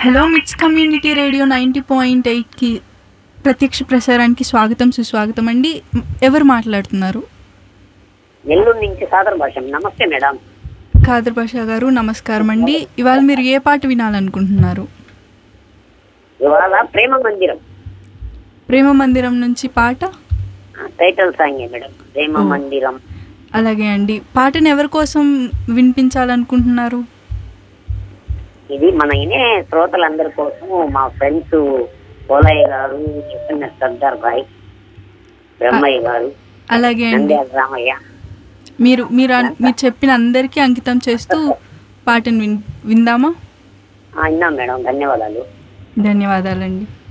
Hello మిట్స్ community radio ninety point ఎయిట్కి ప్రత్యక్ష ప్రసారానికి స్వాగతం సుస్వాగతం అండి మ్, ఎవరు మాట్లాడుతున్నారు నెల్లూరు నుంచి సాదర్ భాష నమస్తే మేడం ఖాదర్ బాషా గారు నమస్కారం అండి ఇవాళ మీరు ఏ పాట వినాలనుకుంటున్నారు ఇవాళ ప్రేమ మందిరం ప్రేమ మందిరం నుంచి పాట ఆ, టైటిల్ సాంగే మేడం ప్రేమ ఓ. మందిరం అలాగే అండి పాటను ఎవరి కోసం వినిపించాలనుకుంటున్నారు ఇది మన ఇనే శ్రోతలందరి కోసం మా ఫ్రెండ్స్ పోలయ్య గారు ఎస్ఎన్ఎస్ సర్దార్ భాయ్ బ్రహ్మయ్య గారు అలాగే అండి నంద్యాల రామయ్య మీరు మీరు అన్- మీరు చెప్పిన అందరికీ అంకితం చేస్తూ పాటను విన్ విందామా ఆ, విన్నాం మేడం ధన్యవాదాలు ధన్యవాదాలండి